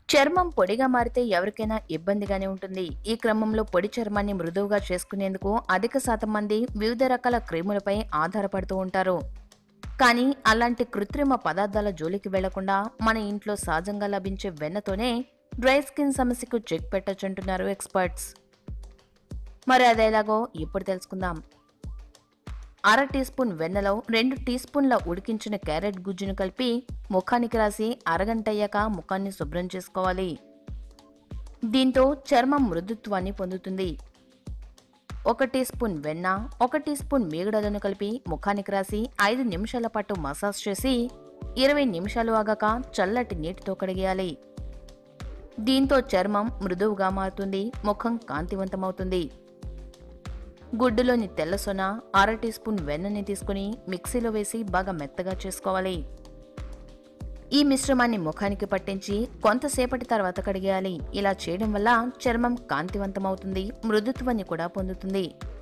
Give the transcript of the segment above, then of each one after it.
చర్మం పొడిగా మారితే ఎవరికైనా ఇబ్బందిగానే ఉంటుంది ఈ క్రమంలో పొడి చర్మాన్ని మృదువుగా చేసుకునేందుకు అధిక శాతం మంది వివిధ రకాల క్రీములపై ఆధారపడుతూ ఉంటారు కానీ అలాంటి కృత్రిమ పదార్థాల జోలికి వెళ్లకుండా మన ఇంట్లో సహజంగా లభించే వెన్నతోనే డ్రై స్కిన్ సమస్యకు చెక్ పెట్టొచ్చంటున్నారు ఎక్స్పర్ట్స్ మరి అదేలాగో ఇప్పుడు తెలుసుకుందాం అర టీ స్పూన్ వెన్నలో రెండు టీ స్పూన్ల ఉడికించిన క్యారెట్ గుజ్జును కలిపి ముఖానికి రాసి అరగంట అయ్యాక ముఖాన్ని శుభ్రం చేసుకోవాలి దీంతో చర్మం మృదుత్వాన్ని పొందుతుంది ఒక టీ స్పూన్ వెన్న ఒక టీ స్పూన్ మీగడలను కలిపి ముఖానికి రాసి ఐదు నిమిషాల పాటు మసాజ్ చేసి ఇరవై నిమిషాలు ఆగాక చల్లటి నీటితో కడిగేయాలి దీంతో చర్మం మృదువుగా మారుతుంది ముఖం కాంతివంతమవుతుంది గుడ్డులోని తెల్ల సొన అర టీ స్పూన్ వెన్నని తీసుకుని మిక్సీలో వేసి బాగా మెత్తగా చేసుకోవాలి ఈ మిశ్రమాన్ని ముఖానికి పట్టించి కొంతసేపటి తర్వాత కడిగేయాలి ఇలా చేయడం వల్ల చర్మం కాంతివంతమవుతుంది మృదుత్వాన్ని కూడా పొందుతుంది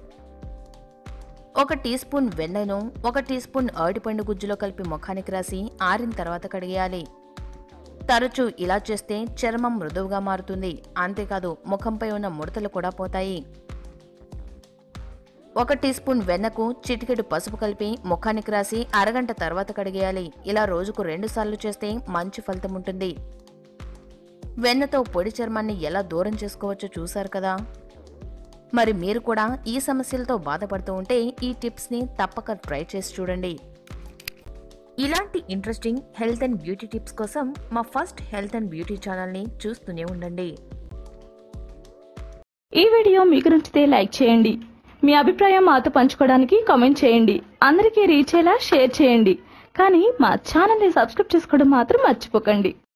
ఒక టీ స్పూన్ వెన్నను ఒక టీ స్పూన్ అరటిపండు గుజ్జులో కలిపి ముఖానికి రాసి ఆరిన తర్వాత కడిగేయాలి తరచూ ఇలా చేస్తే చర్మం మృదువుగా మారుతుంది అంతేకాదు ముఖంపై ఉన్న ముడతలు కూడా పోతాయి ఒక టీ స్పూన్ వెన్నకు చిటికెడు పసుపు కలిపి ముఖానికి రాసి అరగంట తర్వాత కడిగేయాలి ఇలా రోజుకు రెండు సార్లు చేస్తే మంచి ఫలితం ఉంటుంది వెన్నతో పొడి చర్మాన్ని ఎలా దూరం చేసుకోవచ్చో చూశారు కదా మరి మీరు కూడా ఈ సమస్యలతో బాధపడుతూ ఉంటే ఈ టిప్స్ని తప్పక ట్రై చేసి చూడండి ఇలాంటి interesting health and beauty tips కోసం మా ఫస్ట్ హెల్త్ అండ్ బ్యూటీ ఛానల్ని చూస్తూనే ఉండండి ఈ వీడియో మీకు నచ్చితే లైక్ చేయండి మీ అభిప్రాయం మాతో పంచుకోవడానికి కామెంట్ చేయండి అందరికీ రీచ్ అయ్యేలా షేర్ చేయండి కానీ మా ఛానల్ని సబ్స్క్రైబ్ చేసుకోవడం మాత్రం మర్చిపోకండి